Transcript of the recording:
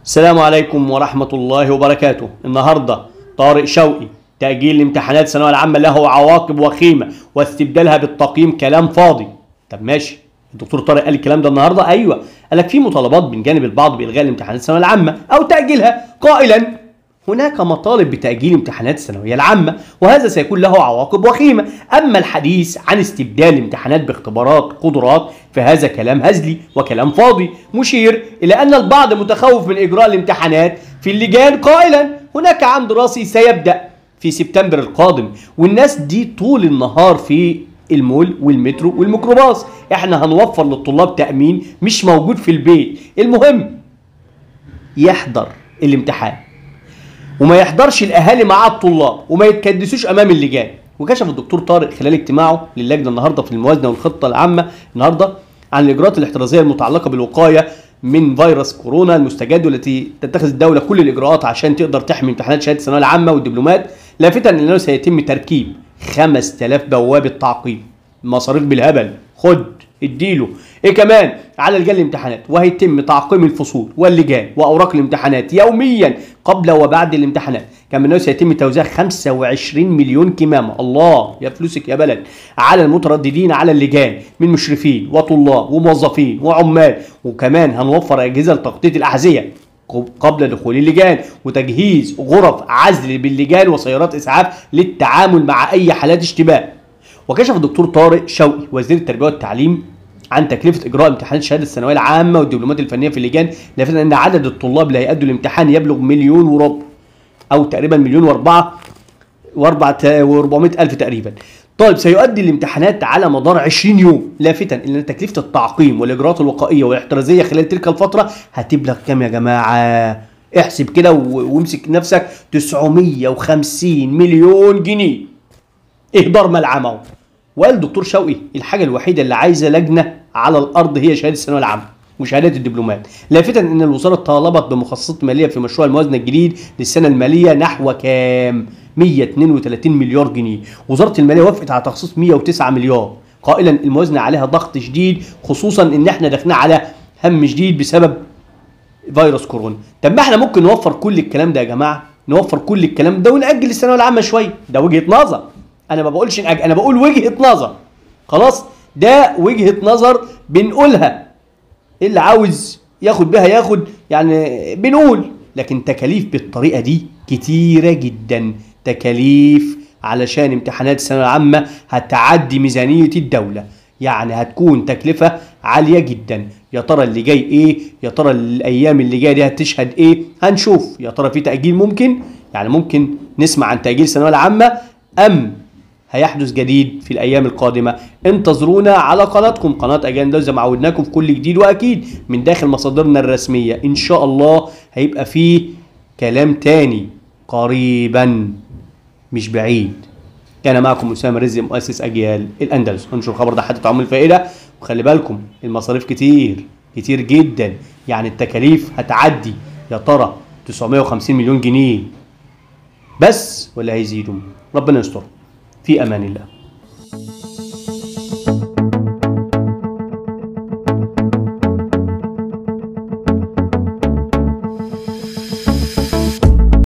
السلام عليكم ورحمة الله وبركاته النهاردة طارق شوقي تأجيل الامتحانات الثانوية العامة له عواقب وخيمة واستبدالها بالتقييم كلام فاضي طب ماشي الدكتور طارق قال الكلام ده النهارده ايوه قال لك في مطالبات من جانب البعض بالغاء الامتحانات الثانويه العامه او تاجيلها قائلا هناك مطالب بتاجيل امتحانات الثانويه العامه وهذا سيكون له عواقب وخيمه اما الحديث عن استبدال الامتحانات باختبارات قدرات فهذا كلام هزلي وكلام فاضي مشير الى ان البعض متخوف من اجراء الامتحانات في اللجان قائلا هناك عام دراسي سيبدا في سبتمبر القادم والناس دي طول النهار في المول والمترو والميكروباص احنا هنوفر للطلاب تأمين مش موجود في البيت المهم يحضر الامتحان وما يحضرش الاهالي مع الطلاب وما يتكدسوش امام اللجان وكشف الدكتور طارق خلال اجتماعه للجنه النهارده في الموازنه والخطه العامه النهارده عن الاجراءات الاحترازيه المتعلقه بالوقايه من فيروس كورونا المستجد والتي تتخذ الدوله كل الاجراءات عشان تقدر تحمي امتحانات شهاده الثانويه العامه والدبلومات لافتا انه سيتم تركيب 5000 بوابه تعقيم مصاريف بالهبل خد اديله ايه كمان على لجان الامتحانات وهيتم تعقيم الفصول واللجان واوراق الامتحانات يوميا قبل وبعد الامتحانات كما انه سيتم توزيع 25 مليون كمامه الله يا فلوسك يا بلد على المترددين على اللجان من مشرفين وطلاب وموظفين وعمال وكمان هنوفر اجهزه لتغطيه الاحذيه قبل دخول اللجان وتجهيز غرف عزل باللجان وسيارات اسعاف للتعامل مع اي حالات اشتباه وكشف الدكتور طارق شوقي وزير التربيه والتعليم عن تكلفه اجراء امتحانات شهاده الثانويه العامه والدبلومات الفنيه في اللجان لافتا ان عدد الطلاب اللي هيأدوا الامتحان يبلغ مليون وربع او تقريبا مليون واربعه واربعه و400 الف تقريبا طيب سيؤدي الامتحانات على مدار 20 يوم لافتا ان تكلفه التعقيم والاجراءات الوقائيه والاحترازيه خلال تلك الفتره هتبلغ كام يا جماعه احسب كده وامسك نفسك 950 مليون جنيه اهدار ملعمه وقال الدكتور شوقي الحاجه الوحيده اللي عايزه لجنه على الارض هي شهاده الثانويه العامه وشهادات الدبلومات لافتا ان الوزاره طالبت بمخصصات ماليه في مشروع الموازنه الجديد للسنه الماليه نحو كام 132 مليار جنيه وزاره الماليه وافقت على تخصيص 109 مليار قائلا الموازنه عليها ضغط شديد خصوصا ان احنا داخلين على هم شديد بسبب فيروس كورونا طب ما احنا ممكن نوفر كل الكلام ده يا جماعه نوفر كل الكلام ده ونأجل الثانويه العامه شويه ده وجهه نظر انا ما بقولش نأجل انا بقول وجهه نظر خلاص ده وجهه نظر بنقولها اللي عاوز ياخد بها ياخد يعني بنقول لكن تكاليف بالطريقه دي كتيره جدا تكاليف علشان امتحانات الثانويه العامه هتعدي ميزانيه الدوله يعني هتكون تكلفه عاليه جدا يا ترى اللي جاي ايه يا ترى الايام اللي جايه دي هتشهد ايه هنشوف يا ترى في تاجيل ممكن يعني ممكن نسمع عن تاجيل الثانويه العامه ام هيحدث جديد في الايام القادمه انتظرونا على قناتكم قناه اجنده زي ما عودناكم في كل جديد واكيد من داخل مصادرنا الرسميه ان شاء الله هيبقى فيه كلام تاني قريبا مش بعيد كان معكم اسامه رزق مؤسس اجيال الاندلس انشر الخبر ده حتى تعمل فائده وخلي بالكم المصاريف كتير كتير جدا يعني التكاليف هتعدي يا ترى 950 مليون جنيه بس ولا هيزيدوا ربنا يستر في امان الله